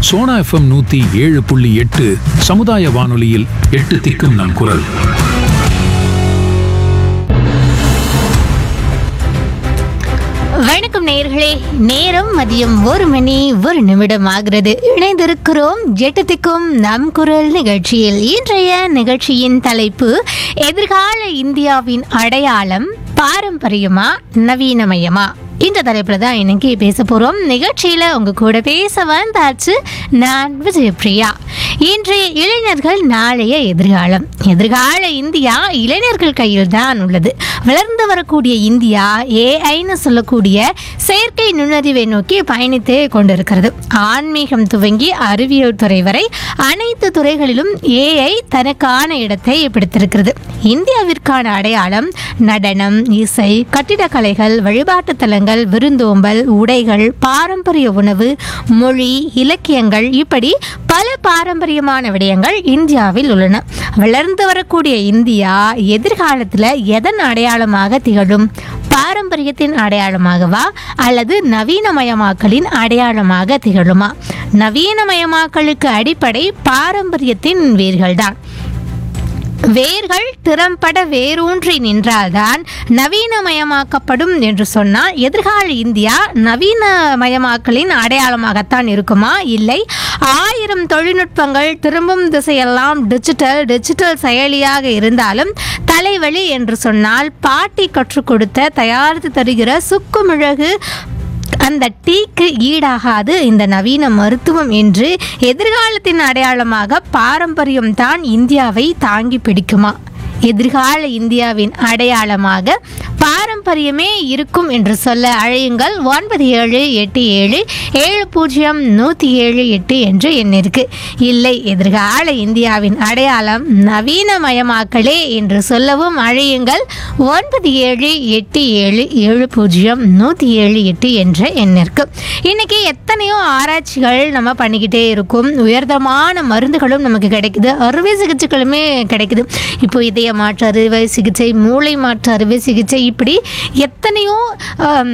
Sona FM நூத்தி ஏழு புள்ளி எட்டு சமுதாய வானொலியில் எட்டு திக்கும் நம் குரல் வணக்கம் நேயர்களே நேரம் மதியம் ஒரு மணி ஒரு நிமிடம் ஆகிறது இணைந்திருக்கிறோம் எட்டத்துக்கும் நம் குரல் நிகழ்ச்சியில் இன்றைய நிகழ்ச்சியின் தலைப்பு எதிர்கால இந்தியாவின் அடையாளம் பாரம்பரியமா நவீனமயமா இந்த தலைப்புல தான் இன்னைக்கு பேச போறோம் நிகழ்ச்சியில உங்க கூட பேச வந்தாச்சு நான் விஜயபிரியா இன்றைய இளைஞர்கள் நாளைய எதிர்காலம் எதிர்கால இந்தியா இளைஞர்கள் கையில் தான் உள்ளது வளர்ந்து வரக்கூடிய இந்தியா ஏஐன்னு சொல்லக்கூடிய செயற்கை நுண்ணறிவை நோக்கி பயணித்து கொண்டிருக்கிறது ஆன்மீகம் துவங்கி அறிவியல் துறை வரை அனைத்து துறைகளிலும் ஏஐ தனக்கான இடத்தை பிடித்திருக்கிறது இந்தியாவிற்கான அடையாளம் நடனம் இசை கட்டிடக்கலைகள் வழிபாட்டு தலங்கள் விருந்தோம்பல் உடைகள் பாரம்பரிய உணவு மொழி இலக்கியங்கள் இப்படி பல பாரம்பரியமான விடயங்கள் இந்தியாவில் உள்ளன வளர்ந்து வரக்கூடிய இந்தியா எதிர்காலத்தில் எதன் அடையாளமாக திகழும் பாரம்பரியத்தின் அடையாளமாகவா அல்லது நவீனமயமாக்கலின் அடையாளமாக திகழுமா நவீனமயமாக்கலுக்கு அடிப்படை பாரம்பரியத்தின் வேர்கள்தான் வேர்கள் திறம்பட வேரூன்றி நின்றால்தான் நவீனமயமாக்கப்படும் என்று சொன்னால் எதிர்கால இந்தியா நவீனமயமாக்கலின் அடையாளமாகத்தான் இருக்குமா இல்லை ஆயிரம் தொழில்நுட்பங்கள் திரும்பும் திசையெல்லாம் டிஜிட்டல் டிஜிட்டல் செயலியாக இருந்தாலும் தலைவலி என்று சொன்னால் பாட்டி கற்றுக் கொடுத்த தயாரித்து தருகிற சுக்குமிழகு அந்த டீக்கு ஈடாகாது இந்த நவீன மருத்துவம் என்று எதிர்காலத்தின் அடையாளமாக பாரம்பரியம் தான் இந்தியாவை தாங்கி பிடிக்குமா எதிர்கால இந்தியாவின் அடையாளமாக பாரம்பரியமே இருக்கும் என்று சொல்ல அழையுங்கள் ஒன்பது ஏழு எட்டு ஏழு ஏழு பூஜ்ஜியம் நூற்றி ஏழு எட்டு என்று எண்ணிற்கு இல்லை எதிர்கால இந்தியாவின் அடையாளம் நவீனமயமாக்கலே என்று சொல்லவும் அழையுங்கள் ஒன்பது ஏழு எட்டு ஏழு ஏழு பூஜ்ஜியம் நூற்றி ஏழு எட்டு என்ற எண்ணிற்கு இன்னைக்கு எத்தனையோ ஆராய்ச்சிகள் நம்ம பண்ணிக்கிட்டே இருக்கும் உயர்தரமான மருந்துகளும் நமக்கு கிடைக்குது அறுவை சிகிச்சைகளுமே கிடைக்குது இப்போ இதய மாற்று அறுவை சிகிச்சை மூளை மாற்று அறுவை சிகிச்சை இப்படி எத்தனையோ ஆம்,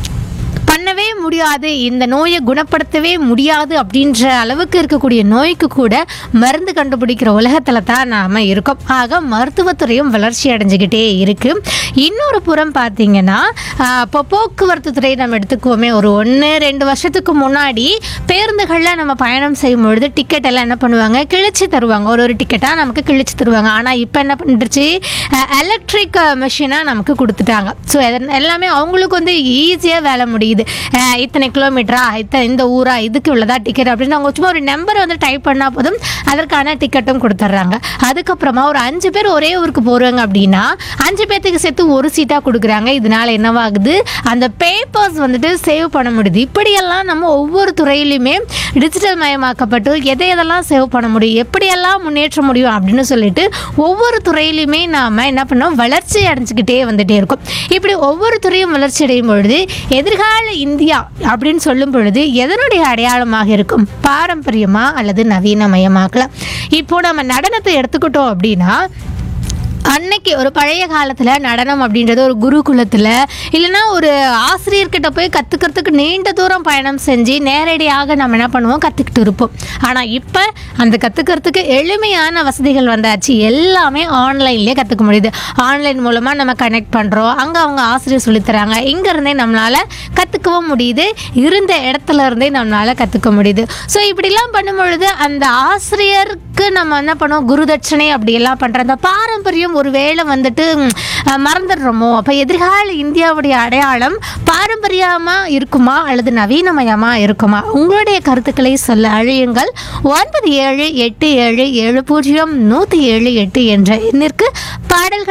பண்ணவே முடியாது இந்த நோயை குணப்படுத்தவே முடியாது அப்படின்ற அளவுக்கு இருக்கக்கூடிய நோய்க்கு கூட மருந்து கண்டுபிடிக்கிற உலகத்தில் தான் நாம் இருக்கோம் ஆக மருத்துவத்துறையும் வளர்ச்சி அடைஞ்சுக்கிட்டே இருக்கு இன்னொரு புறம் பார்த்தீங்கன்னா ஆஹ், இப்போ போக்குவரத்து துறை நம்ம எடுத்துக்குவோமே ஒரு ஒன்று ரெண்டு வருஷத்துக்கு முன்னாடி பேருந்துகளில் நம்ம பயணம் செய்யும் பொழுது டிக்கெட் எல்லாம் என்ன பண்ணுவாங்க கிழிச்சு தருவாங்க ஒரு ஒரு டிக்கெட்டாக நமக்கு கிழிச்சு தருவாங்க ஆனால் இப்போ என்ன பண்ணிடுச்சு எலக்ட்ரிக் மிஷினாக நமக்கு கொடுத்துட்டாங்க ஸோ எல்லாமே அவங்களுக்கு வந்து ஈஸியாக வேலை முடியுது அஹ் இத்தனை கிலோமீட்டரா இத்தனை இந்த ஊரா இதுக்கு உள்ளதா டிக்கெட் அப்படின்னு அவங்க சும்மா ஒரு நம்பரை வந்து டைப் பண்ணால் போதும் அதற்கான டிக்கெட்டும் கொடுத்துட்றாங்க அதுக்கப்புறமா ஒரு அஞ்சு பேர் ஒரே ஊருக்கு போகிறாங்க அப்படின்னா அஞ்சு பேர்த்துக்கு சேர்த்து ஒரு சீட்டாக கொடுக்குறாங்க இதனால என்னவாகுது அந்த பேப்பர்ஸ் வந்துட்டு சேவ் பண்ண முடியுது இப்படியெல்லாம் நம்ம ஒவ்வொரு துறையிலையுமே டிஜிட்டல் மயமாக்கப்பட்டு எதை எதெல்லாம் சேவ் பண்ண முடியும் எப்படியெல்லாம் முன்னேற்ற முடியும் அப்படின்னு சொல்லிட்டு ஒவ்வொரு துறையிலுமே நாம் என்ன பண்ணோம் வளர்ச்சி அடைஞ்சுக்கிட்டே வந்துட்டே இருக்கும் இப்படி ஒவ்வொரு துறையும் வளர்ச்சி அடையும் பொழுது எதிர்கால இந்தியா அப்படின்னு சொல்லும் பொழுது எதனுடைய அடையாளமாக இருக்கும் பாரம்பரியமா அல்லது நவீனமயமாக்கலாம் இப்போ நம்ம நடனத்தை எடுத்துக்கிட்டோம் அப்படின்னா அன்னைக்கு ஒரு பழைய காலத்தில் நடனம் அப்படின்றது ஒரு குருகுலத்தில் இல்லைன்னா ஒரு ஆசிரியர்கிட்ட போய் கற்றுக்கிறதுக்கு நீண்ட தூரம் பயணம் செஞ்சு நேரடியாக நம்ம என்ன பண்ணுவோம் கற்றுக்கிட்டு இருப்போம் ஆனால் இப்போ அந்த கற்றுக்கிறதுக்கு எளிமையான வசதிகள் வந்தாச்சு எல்லாமே ஆன்லைன்லேயே கற்றுக்க முடியுது ஆன்லைன் மூலமாக நம்ம கனெக்ட் பண்ணுறோம் அங்கே அவங்க ஆசிரியர் சொல்லித்தராங்க இங்கேருந்தே நம்மளால் கற்றுக்கவும் முடியுது இருந்த இடத்துல இருந்தே நம்மளால் கற்றுக்க முடியுது ஸோ இப்படிலாம் பண்ணும் பொழுது அந்த ஆசிரியருக்கு நம்ம என்ன பண்ணுவோம் குருதட்சணை அப்படியெல்லாம் பண்ணுற அந்த பாரம்பரியம் ஒருவேளை வந்துட்டு ம், அஹ், மறந்துடுறோமோ அப்போ எதிர்கால இந்தியாவுடைய அடையாளம் பாரம்பரியமாக இருக்குமா அல்லது நவீனமயமாக இருக்குமா உங்களுடைய கருத்துக்களை சொல்ல அழியுங்கள் ஒன்பது ஏழு எட்டு ஏழு ஏழு பூஜ்ஜியம் நூற்றி ஏழு எட்டு என்ற எண்ணிற்கு பாடல்கள்